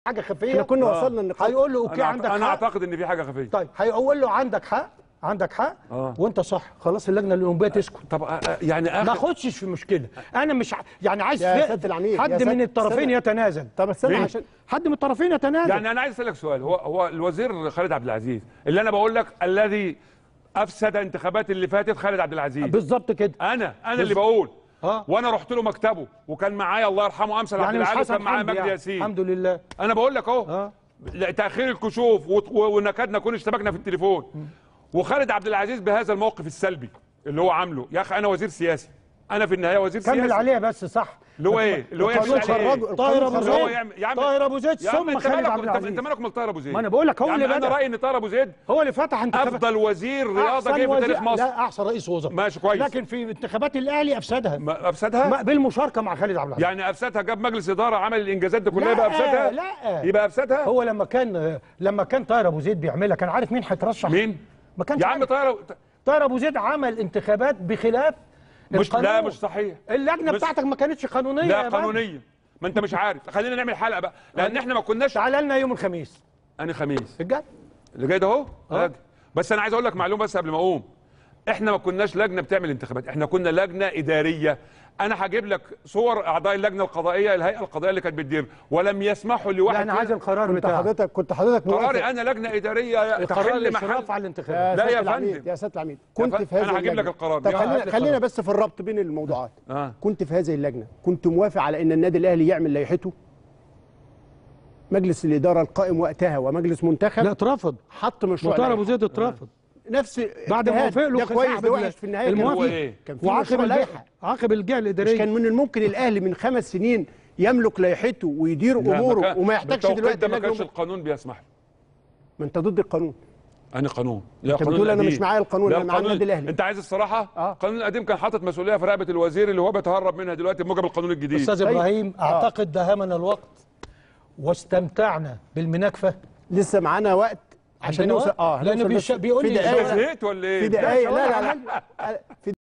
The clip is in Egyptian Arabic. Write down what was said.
حاجه خفيه احنا كنا وصلنا النقاط هيقول له اوكي انا عندك انا حق اعتقد ان في حاجه خفيه طيب هيقول له عندك حق عندك حق آه. وانت صح خلاص اللجنه الاولمبيه تسكت طب آه، آه، يعني ما اخر اخدش في مشكله انا مش ع... يعني عايز يا فئة- سيادة العميد، يا حد سيادة- من الطرفين استنى. يتنازل طب استنى مين؟ عشان حد من الطرفين يتنازل يعني انا عايز اسالك سؤال هو هو الوزير خالد عبد العزيز اللي انا بقول لك الذي افسد انتخابات اللي فاتت خالد عبد العزيز بالظبط كده انا انا اللي بقول آه. وانا رحت له مكتبه وكان معايا الله يرحمه امثل عبد يعني مش العال حسن وكان معايا حمدي مجدي يعني. ياسين الحمد لله انا بقول لك اهو اه لا، تاخير الكشوف وت- و- ونكاد نكون اشتبكنا في التليفون وخالد عبد العزيز بهذا الموقف السلبي اللي هو عامله يا اخي انا وزير سياسي انا في النهايه وزير كمل سياسي عليها بس صح اللي هو ايه اللي هو القانون يعمل عليه خرجه إيه؟ طاهر ابو القانون اللي هو زيد يعمل- يعمل- طاهر ابو زيد يا عم ثم انت خالد مالك عبد انت, العزيز انت مالك من طاهر ابو زيد ما أنا بقول لك هو يعني اللي انا بدأ. رايي ان طاهر ابو زيد هو اللي فتح انتخابات افضل وزير رياضه أحسن جه في وزير- تاريخ مصر لا احسن رئيس وزراء ماشي كويس. لكن في انتخابات الاهلي افسدها ما افسدها ما- بالمشاركه مع خالد عبد العزيز يعني افسدها جاب مجلس اداره عمل الانجازات دي كلها لا، يبقى افسدها لا. يبقى افسدها هو لما كان لما كان طاهر ابو زيد بيعملها كان عارف مين هيترشح مين ما كانش يا عم عارف. طاهر طاهر ابو زيد عمل انتخابات بخلاف مش لا القانون. مش صحيح اللجنه مش- بتاعتك ما كانتش قانونيه لا يا بابا. قانونيه ما انت مش عارف خلينا نعمل حلقه بقى لان احنا ما كناش تعالى لنا يوم الخميس انا خميس بجد اللي جاي ده اهو راجل. بس انا عايز اقول لك معلومه بس قبل ما اقوم احنا ما كناش لجنه بتعمل انتخابات احنا كنا لجنه اداريه انا هجيب لك صور اعضاء اللجنه القضائيه الهيئه القضائيه اللي كانت بتدير ولم يسمحوا لا لواحد انا عايز فينا- القرار كنت بتاعك حضرتك كنت حضرتك قراري موافق انا لجنه اداريه القرار تحل محل الاشراف على الانتخابات لا سيادة يا العميد، فندم. يا سياده العميد كنت فندم، في هذه أنا هجيب لك اللجنة. القرار. طب يا خلينا هات خلينا القرار. بس في الربط بين الموضوعات آه. كنت في هذه اللجنه كنت موافق على ان النادي الاهلي يعمل لائحته مجلس الاداره القائم وقتها ومجلس منتخب لا اترفض حط مشروع وطاهر ابو لائحة. زيد اترفض نفس بعد ما اجتهاد. وافق له ده كويس صاحب ده وحش في النهايه كان الموافق هو إيه؟ كان في وعاقب مشروع الجهه لائحه عاقب الجهه مش الاداريه كان من الممكن الاهلي من خمس سنين يملك لائحته ويدير لا، ما اموره كان- وما يحتاجش بالتوقيت دلوقتي ده ما اللجنة كانش وما- القانون بيسمح ما انت ضد القانون انا قانون لا أنت القانون بتقول أنا القديم. مش معايا القانون، لا أنا مع القانون- النادي الأهلي. انت عايز الصراحه آه. القانون القديم كان حاطط مسؤوليه في رقبه الوزير اللي هو بيتهرب منها دلوقتي بموجب القانون الجديد استاذ طيب. ابراهيم اعتقد دهمنا الوقت واستمتعنا بالمناكفه لسه معانا وقت عشان عندنا نوصل وقت؟ اه لأن هنوصل بيش- بس بيقول في لي انت دقايق إزاي؟ زهقت ولا في ايه؟ دقايق لا، لا لا لا في